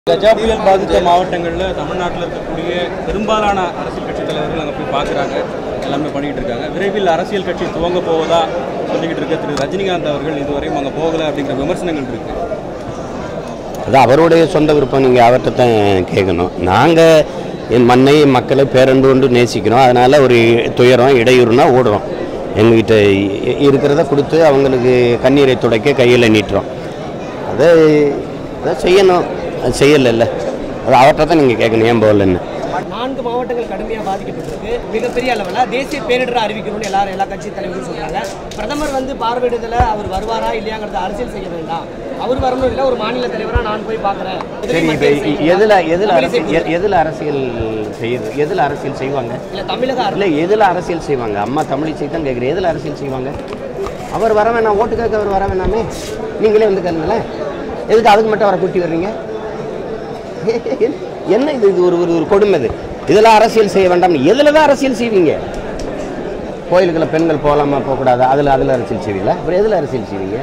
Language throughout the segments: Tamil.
கஜா புயல் பாதித்த மாவட்டங்களில் தமிழ்நாட்டில் இருக்கக்கூடிய பெரும்பாலான அரசியல் கட்சி தலைவர்கள் அங்கே போய் பார்க்குறாங்க எல்லாமே பண்ணிக்கிட்டு இருக்காங்க விரைவில் அரசியல் கட்சி துவங்க போவதா சொல்லிக்கிட்டு இருக்க திரு ரஜினிகாந்த் அவர்கள் இதுவரையும் அங்கே போகலை அப்படிங்கிற விமர்சனங்கள் இருக்கு அது அவருடைய சொந்த விருப்பம் நீங்கள் அவர்கிட்ட தான் கேட்கணும் நாங்கள் என் மண்ணை மக்களை பேரன்பு கொண்டு நேசிக்கிறோம் அதனால் ஒரு துயரம் இடையூறுனா ஓடுறோம் எங்ககிட்ட இ- இருக்கிறத கொடுத்து அவங்களுக்கு கண்ணீரை துடைக்க கையில் நீட்டுறோம் அதை அதை செய்யணும் அது செய்யலைல்ல அது அவர்கிட்ட தான் நீங்கள் கேட்கணும் ஏன் போகலன்னு நான்கு மாவட்டங்கள் கடுமையாக பாதிக்கப்பட்டிருக்கு மிகப்பெரிய அளவில் தேசிய பேரிடர் அறிவிக்கணும்னு எல்லாரும் எல்லா கட்சி தலைவர்களும் சொல்றாங்க பிரதமர் வந்து பார்வையிடுதல அவர் வருவாரா இல்லையாங்கிறத அரசியல் செய்ய வேண்டாம் அவர் வரணும் இல்லை ஒரு மாநில தலைவராக நான் போய் பார்க்குறேன் சரி இப்போ எதில் எதில் அரசியல் எ- எதில் அரசியல் செய்யுது எதில் அரசியல் செய்வாங்க இல்லை தமிழக அரசு இல்லை எதில் அரசியல் செய்வாங்க அம்மா தமிழிசை தான் கேட்குறேன் எதில் அரசியல் செய்வாங்க அவர் வர வேணாம் ஓட்டு கேட்க அவர் வர வேணாமே நீங்களே வந்து கேளுங்களேன் எதுக்கு அதுக்கு மட்டும் அவரை கூட்டி வர்றீங்க என்ன இது இது ஒரு ஒரு ஒரு கொடுமை இது இதெல்லாம் அரசியல் செய்ய வேண்டாம் எதில் தான் அரசியல் செய்வீங்க கோயிலுக்குள்ள பெண்கள் போகலாமா போகக்கூடாது அதில் அதில் அரசியல் செய்வீங்களா அப்புறம் எதில் அரசியல் செய்வீங்க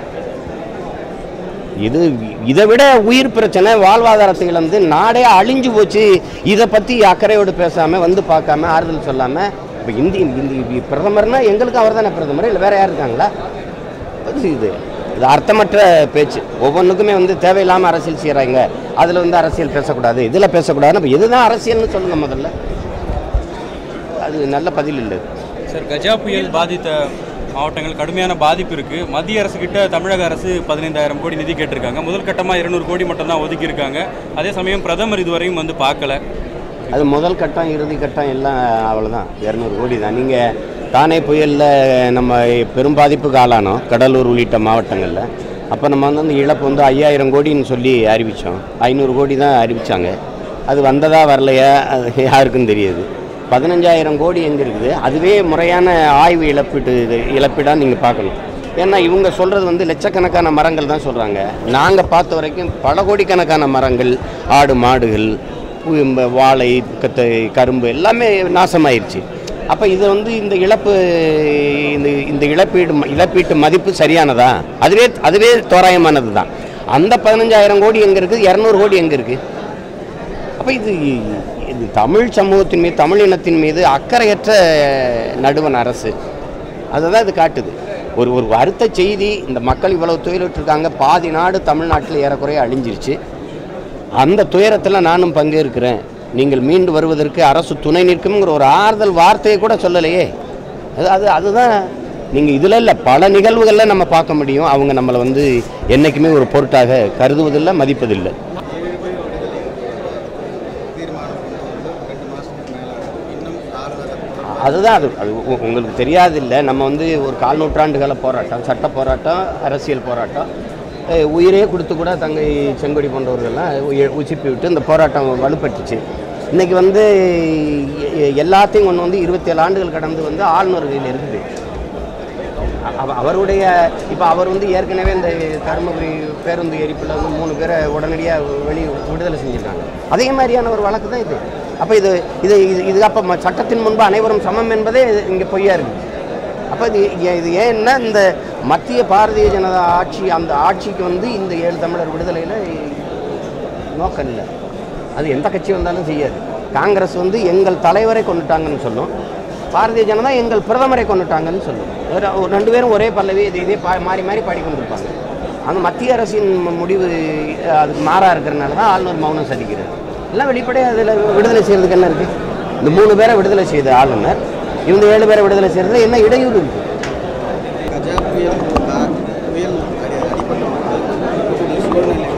இது இதை விட உயிர் பிரச்சனை வாழ்வாதாரத்தை இழந்து நாடே அழிஞ்சு போச்சு இதை பற்றி அக்கறையோடு பேசாமல் வந்து பார்க்காம ஆறுதல் சொல்லாமல் இப்போ இந்தி இந்தி பிரதமர்னா எங்களுக்கு அவர் தானே பிரதமர் இல்லை வேற யார் இருக்காங்களா இது இது இது அர்த்தமற்ற பேச்சு ஒவ்வொன்றுக்குமே வந்து தேவையில்லாமல் அரசியல் செய்கிறாங்க அதில் வந்து அரசியல் பேசக்கூடாது இதில் பேசக்கூடாதுன்னு அப்போ எதுதான் அரசியல்னு சொல்லுங்க முதல்ல அது நல்ல பதில் இல்லை சார் கஜா புயல் பாதித்த மாவட்டங்கள் கடுமையான பாதிப்பு இருக்கு மத்திய அரசு கிட்ட தமிழக அரசு பதினைந்தாயிரம் கோடி நிதி கேட்டிருக்காங்க முதல் கட்டமாக இருநூறு கோடி மட்டும் தான் ஒதுக்கி இருக்காங்க அதே சமயம் பிரதமர் இதுவரையும் வந்து பார்க்கல அது முதல் கட்டம் இறுதி கட்டம் எல்லாம் அவ்வளோதான் இரநூறு கோடி தான் நீங்கள் தானே புயலில் நம்ம பெரும் பாதிப்புக்கு ஆளானோம் கடலூர் உள்ளிட்ட மாவட்டங்களில் அப்போ நம்ம வந்து அந்த இழப்பு வந்து ஐயாயிரம் கோடின்னு சொல்லி அறிவித்தோம் ஐநூறு கோடி தான் அறிவித்தாங்க அது வந்ததா வரலையா அது யாருக்கும் தெரியாது பதினஞ்சாயிரம் கோடி எங்கே இருக்குது அதுவே முறையான ஆய்வு இழப்பீட்டு இது இழப்பீடாக நீங்கள் பார்க்கணும் ஏன்னா இவங்க சொல்கிறது வந்து லட்சக்கணக்கான மரங்கள் தான் சொல்கிறாங்க நாங்கள் பார்த்த வரைக்கும் பல கோடிக்கணக்கான மரங்கள் ஆடு மாடுகள் பு- இந்த வாழை கத்த கரும்பு எல்லாமே நாசமாயிருச்சு அப்போ இது வந்து இந்த இழப்பு இந்த இந்த இழப்பீடு ம- இழப்பீட்டு மதிப்பு சரியானதா அதுவே அதுவே தோராயமானது தான் அந்த பதினஞ்சாயிரம் கோடி எங்கே இருக்குது இரநூறு கோடி எங்கே இருக்குது அப்போ இது இது தமிழ் சமூகத்தின் மீது தமிழ் இனத்தின் மீது அக்கறையற்ற நடுவன் அரசு அதை தான் இது காட்டுது ஒரு ஒரு வருத்த செய்தி இந்த மக்கள் இவ்வளவு துயரிட்டிருக்காங்க பாதி நாடு தமிழ்நாட்டில் ஏறக்குறைய அழிஞ்சிருச்சு அந்த துயரத்தில் நானும் பங்கேற்கிறேன் நீங்கள் மீண்டு வருவதற்கு அரசு துணை நிற்கும்ங்கிற ஒரு ஆறுதல் வார்த்தையை கூட சொல்லலையே அது அது அதுதான் நீங்கள் இதில் இல்லை பல நிகழ்வுகளில் நம்ம பார்க்க முடியும் அவங்க நம்மளை வந்து என்றைக்குமே ஒரு பொருட்டாக கருதுவதில்லை மதிப்பதில்லை அதுதான் அது அது உ- உங்களுக்கு தெரியாதில்லை நம்ம வந்து ஒரு கால் நூற்றாண்டுகால போராட்டம் சட்ட போராட்டம் அரசியல் போராட்டம் அஹ் உயிரே கொடுத்து கூட தங்கை செங்கொடி போன்றவர்கள்லாம் உய- உச்சிப்பி விட்டு இந்த போராட்டம் வலுப்பட்டுச்சு இன்னைக்கு வந்து எ- எல்லாத்தையும் ஒன்று வந்து இருபத்தேழு ஆண்டுகள் கடந்து வந்து ஆளுநர் கையில் இருக்குது அவ- அவருடைய இப்போ அவர் வந்து ஏற்கனவே இந்த தருமபுரி பேருந்து எரிப்பில் வந்து மூணு பேரை உடனடியாக வெளி விடுதலை செஞ்சுருக்காங்க அதே மாதிரியான ஒரு வழக்கு தான் இது அப்போ இது இது இது இது அப்போ ம- சட்டத்தின் முன்பு அனைவரும் சமம் என்பதே இங்கே பொய்யா இருக்குது அப்போ இது ஏ- இது ஏன்னா இந்த மத்திய பாரதிய ஜனதா ஆட்சி அந்த ஆட்சிக்கு வந்து இந்த ஏழு தமிழர் விடுதலையில் நோக்கம் இல்லை அது எந்த கட்சி வந்தாலும் செய்யாது காங்கிரஸ் வந்து எங்கள் தலைவரை கொண்டுட்டாங்கன்னு சொல்லும் பாரதிய ஜனதா எங்கள் பிரதமரை கொண்டுட்டாங்கன்னு சொல்லும் ஒரு- ஒரு ரெண்டு பேரும் ஒரே பல்லவி இது இதே பா மாறி மாறி பாடிக்கொண்டிருப்பாங்க அங்கே மத்திய அரசின் மு- முடிவு அஹ், அதுக்கு மாறாக இருக்கிறனால தான் ஆளுநர் மௌனம் சதிக்கிறார் எல்லாம் வெளிப்படையாக அதில் விடுதலை செய்கிறதுக்கு என்ன இருக்குது இந்த மூணு பேரை விடுதலை செய்த ஆளுநர் இவங்க ஏழு பேரை விடுதலை செய்கிறதுல என்ன இடையூறு இருக்குது கஜா புயல் கா- புயல் அடி அடிப்பட்டவங்களுக்கு சூழ்நிலை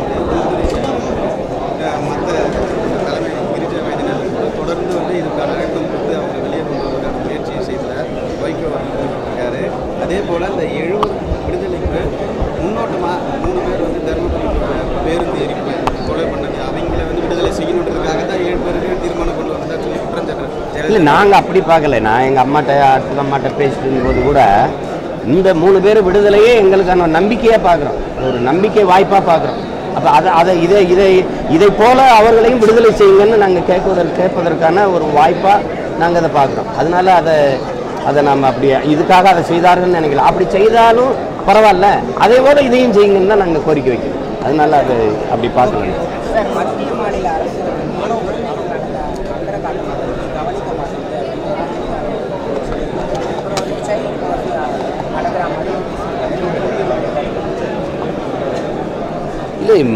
மற்ற தலைமை கிரிஜ வயதினர் கூட தொடர்ந்து வந்து இதுக்கான அழுத்தம் கொடுத்து அவங்க வெளியே கொண்டு வருவதற்கான முயற்சியை செய்தார் வைகோ அவர்கள் இருக்காரு அதே போல் இந்த எழுவர் விடுதலைக்கு முன்னோட்டமாக மூணு பேர் வந்து தருமபுரி பேருந்து எரிப்பு கொலை பண்ணது அவங்கள வந்து விடுதலை செய்யணுன்றதுக்காக தான் ஏழு பேருக்கு தீர்மானம் கொண்டு வந்ததா சொல்லி குற்றம் சாட்டுறாரு இல்லை ஜெயலலிதா நாங்கள் அப்படி பார்க்கல நான் எங்கள் அம்மாட்ட அடுத்த அம்மாட்ட பேசிட்டு இருந்தபோது கூட இந்த மூணு பேர் விடுதலையே எங்களுக்கான நம்பிக்கையாக பார்க்குறோம் ஒரு நம்பிக்கை வாய்ப்பாக பார்க்குறோம் அப்போ அதை அதை இதை இதை இதை போல அவர்களையும் விடுதலை செய்யுங்கன்னு நாங்கள் கேட்பதற்கு கேட்பதற்கான ஒரு வாய்ப்பாக நாங்கள் அதை பார்க்குறோம் அதனால அதை அதை நம்ம அப்படி இதுக்காக அதை செய்தார்கள்னு நினைக்கல அப்படி செய்தாலும் பரவாயில்ல அதே போல இதையும் செய்யுங்கன்னு தான் நாங்கள் கோரிக்கை வைக்கிறோம் அதனால அது அப்படி பார்க்கணும் சார் மத்திய மாநில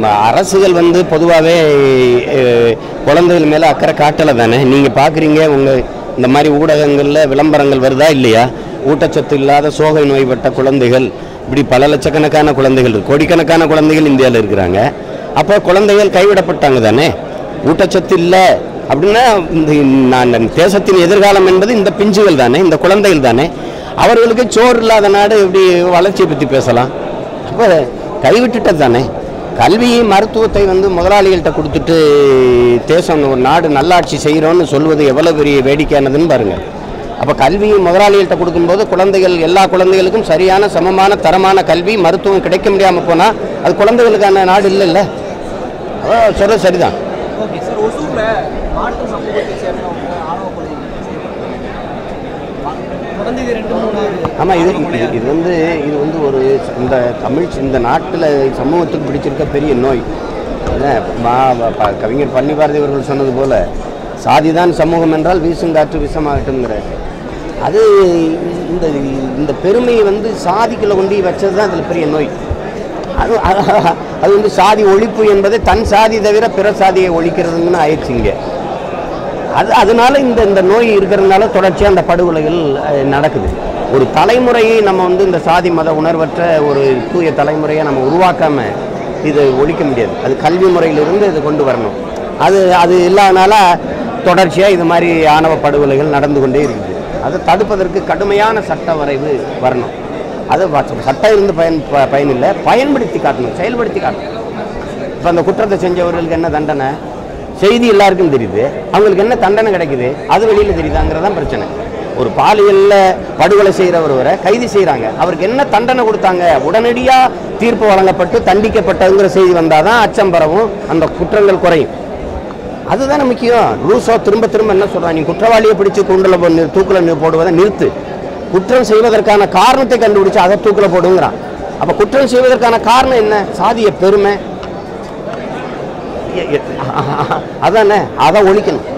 ம- அரசுகள் வந்து பொதுவாகவே குழந்தைகள் மேலே அக்கறை காட்டலை தானே நீங்கள் பார்க்குறீங்க உங்கள் இந்த மாதிரி ஊடகங்களில் விளம்பரங்கள் வருதா இல்லையா ஊட்டச்சத்து இல்லாத சோகை நோய்பட்ட குழந்தைகள் இப்படி பல லட்சக்கணக்கான குழந்தைகள் இருக்கு. கோடிக்கணக்கான குழந்தைகள் இந்தியாவில் இருக்கிறாங்க அப்போ குழந்தைகள் கைவிடப்பட்டாங்க தானே ஊட்டச்சத்து இல்லை அப்படின்னா இந்த நான் தேசத்தின் எதிர்காலம் என்பது இந்த பிஞ்சுகள் தானே இந்த குழந்தைகள் தானே அவர்களுக்கு சோறு இல்லாத நாடு எப்படி வளர்ச்சியை பற்றி பேசலாம் அப்போ கைவிட்டுட்டது தானே கல்வி மருத்துவத்தை வந்து முதலாளிகள்கிட்ட கொடுத்துட்டு தேசம் ஒரு நாடு நல்லாட்சி செய்கிறோன்னு சொல்வது எவ்வளோ பெரிய வேடிக்கையானதுன்னு பாருங்கள் அப்போ கல்வி முதலாளிகள்கிட்ட கொடுக்கும்போது குழந்தைகள் எல்லா குழந்தைகளுக்கும் சரியான சமமான தரமான கல்வி மருத்துவம் கிடைக்க முடியாமல் போனால் அது குழந்தைகளுக்கான நாடு இல்லைல்ல அதான் சொல்கிறது சரிதான் ஓகே சார் ஒசூரில் மாற்று சமூகத்தை சேர்ந்தவங்க ஆணவ கொலை தொடர்ந்து இது ரெண்டு மூணாவது ஆமாம் இது இது- இது வந்து இது வந்து ஒரு இந்த தமிழ் இந்த நாட்டில் சமூகத்துக்கு பிடிச்சிருக்க பெரிய நோய் என்ன மா ப- கவிஞர் பன்னி பாரதி அவர்கள் சொன்னது போல சாதிதான் சமூகம் என்றால் வீசுங்காற்று விஷமாகட்டுங்கிற அது இந்த இந்த பெருமையை வந்து சாதிக்குள்ள கொண்டு வச்சது தான் அதில் பெரிய நோய் அது அது- அது வந்து சாதி ஒழிப்பு என்பது தன் சாதி தவிர பிற சாதியை ஒழிக்கிறதுன்னு ஆயிடுச்சு இங்கே அது அதனால இந்த இந்த நோய் இருக்கிறதுனால தொடர்ச்சியாக அந்த படுகொலைகள் அஹ், நடக்குது ஒரு தலைமுறையை நம்ம வந்து இந்த சாதி மத உணர்வற்ற ஒரு தூய தலைமுறையை நம்ம உருவாக்காம இது ஒழிக்க முடியாது அது கல்வி முறையிலிருந்து இது கொண்டு வரணும் அது அது இல்லாதனால தொடர்ச்சியாக இது மாதிரி ஆணவ படுகொலைகள் நடந்து கொண்டே இருக்குது அதை தடுப்பதற்கு கடுமையான சட்ட வரைவு வரணும் அது வ- சட்டம் இருந்து பயன் ப- பயனில்லை பயன்படுத்தி காட்டணும் செயல்படுத்தி காட்டணும் இப்போ அந்த குற்றத்தை செஞ்சவர்களுக்கு என்ன தண்டனை செய்தி எல்லாருக்கும் தெரியுது அவங்களுக்கு என்ன தண்டனை கிடைக்குது அது வெளியில் தெரியுதாங்கிறதான் பிரச்சனை ஒரு பாலியலில் படுகொலை செய்கிற ஒருவரை கைது செய்கிறாங்க அவருக்கு என்ன தண்டனை கொடுத்தாங்க உடனடியாக தீர்ப்பு வழங்கப்பட்டு தண்டிக்கப்பட்டதுங்கிற செய்தி வந்தால் தான் அச்சம் பரவும் அந்த குற்றங்கள் குறையும் அதுதானே முக்கியம் ரூசோ திரும்ப திரும்ப என்ன சொல்கிறான் நீ குற்றவாளியை பிடிச்சு கூண்டில் போ தூக்கில் போடுவதை நிறுத்து குற்றம் செய்வதற்கான காரணத்தை கண்டுபிடிச்சு அதை தூக்கில் போடுங்கிறான் அப்போ குற்றம் செய்வதற்கான காரணம் என்ன சாதிய பெருமை எ- எ- அதானே அதை ஒழிக்கணும்